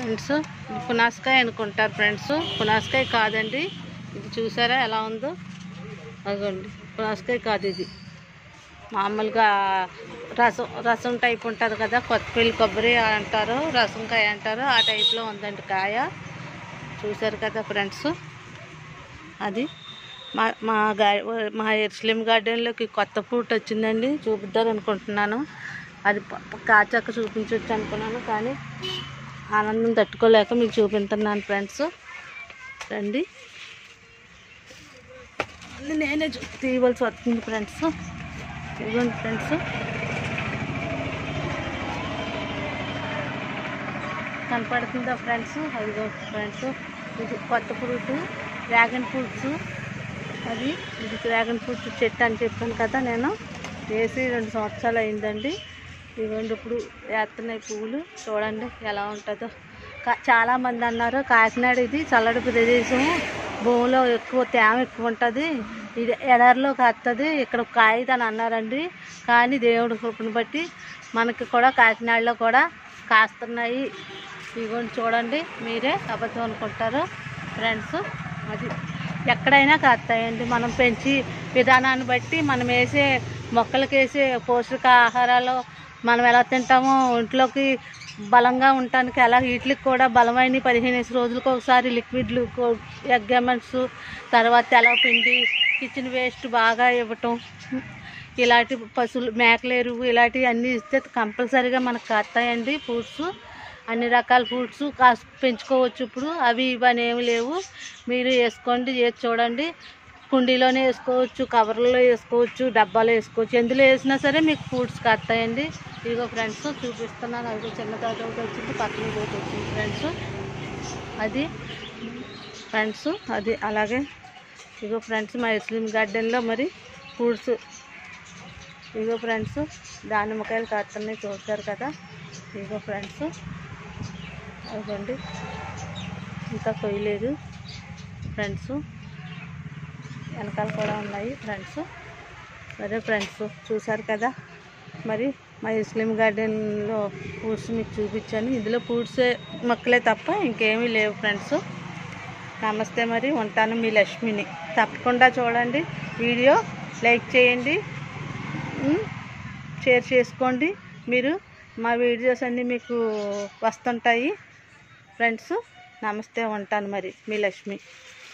friends ఇది పునాసకాయ అనుకుంటారు friends పునాసకాయ కాదండి ఇది చూసారా ఎలా ఉందో అదిగోండి పునాసకాయ కాదు ఇది మామూలుగా రసం రసం టైప్ ఉంటుంది కదా కొత్తపల్లి కొబ్బరి అంటారు రసంకాయ అంటారు ఆ టైప్లో ఉందండి కాయ చూసారు కదా ఫ్రెండ్స్ అది మా మా గా మా ఎర్స్లిమ్ గార్డెన్లోకి కొత్త ఫ్రూట్ వచ్చిందండి చూపిద్దాం అనుకుంటున్నాను అది ప- ప- కాచాక చూపించవచ్చు అనుకున్నాను కానీ ఆనందం తట్టుకోలేక మీకు చూపిస్తున్నాను ఫ్రెండ్స్ రండి అది నేనే చూ తీయవలసి వస్తుంది ఫ్రెండ్స్ ఇదిగోండి ఫ్రెండ్స్ కనపడుతుందా ఫ్రెండ్స్ అదిగో ఫ్రెండ్స్ ఇది కొత్త ఫ్రూట్ డ్రాగన్ ఫ్రూట్స్ అది ఇది డ్రాగన్ ఫ్రూట్ చెట్టు అని చెప్పాను కదా నేను వేసి రెండు సంవత్సరాలు అయిందండి ఇదిగోండి ఇప్పుడు వేస్తున్నాయి పువ్వులు చూడండి ఎలా ఉంటుందో కా- చాలామంది అన్నారు కాకినాడ ఇది చల్లటి ప్రదేశం భూమిలో ఎక్కువ తేమ ఎక్కువ ఉంటుంది ఇది ఎడారిలో కాస్తుంది ఇక్కడ కాయదని అన్నారండి కానీ దేవుడి కృపను బట్టి మనకి కూడా కాకినాడలో కూడా కాస్తున్నాయి ఇదిగోండి చూడండి మీరే అబద్ధం అనుకుంటారు ఫ్రెండ్స్ అది ఎక్కడైనా కాస్తాయండి మనం పెంచి విధానాన్ని బట్టి మనం వేసే మొక్కలకి వేసే పోషక ఆహారాలు మనం ఎలా తింటామో ఒంట్లోకి బలంగా ఉండటానికి ఎలా వీటికి కూడా బలమైన పదిహేను రోజులకు ఒకసారి లిక్విడ్లు ఎగ్ ఎమన్స్ తర్వాత తెలవపిండి కిచెన్ వేస్ట్ బాగా ఇవ్వటం ఇలాంటి పశువులు మేకల ఎరువు ఇలాంటివి అన్నీ ఇస్తే కంపల్సరీగా మనకు కాస్తాయండి ఫ్రూట్స్ అన్ని రకాల ఫ్రూట్స్ కాస్ పెంచుకోవచ్చు ఇప్పుడు అవి ఇవి అని ఏమి లేవు మీరు వేసుకోండి చేసి చూడండి కుండీలోనే వేసుకోవచ్చు కవర్లో వేసుకోవచ్చు డబ్బాలో వేసుకోవచ్చు ఎందులో వేసినా సరే మీకు ఫ్రూట్స్ కాస్తాయండి ఇదిగో ఫ్రెండ్స్ చూపిస్తున్నాను అది చిన్న తాత ఒకటి వచ్చింది పక్కన ఒకటి వచ్చింది ఫ్రెండ్స్ అది ఫ్రెండ్స్ అది అలాగే ఇగో ఫ్రెండ్స్ మా ఇస్లిం గార్డెన్లో మరి ఫ్రూట్స్ ఇగో ఫ్రెండ్స్ దానిమ్మకాయలు కాస్తున్నాయి చూస్తారు కదా ఇగో ఫ్రెండ్స్ అదిగోండి ఇంకా కొయ్యలేదు ఫ్రెండ్స్ వెనకాల కూడా ఉన్నాయి ఫ్రెండ్స్ సరే ఫ్రెండ్స్ చూసారు కదా మరి మా ఇస్లిం గార్డెన్లో ఫ్రూట్స్ మీకు చూపించాను ఇందులో ఫ్రూట్స్ మొక్కలే తప్ప ఇంకేమీ లేవు ఫ్రెండ్స్ నమస్తే మరి ఉంటాను మీ లక్ష్మిని తప్పకుండా చూడండి వీడియో లైక్ చేయండి ఉమ్, షేర్ చేసుకోండి మీరు మా వీడియోస్ అన్నీ మీకు వస్తుంటాయి ఫ్రెండ్స్ నమస్తే ఉంటాను మరి మీ లక్ష్మి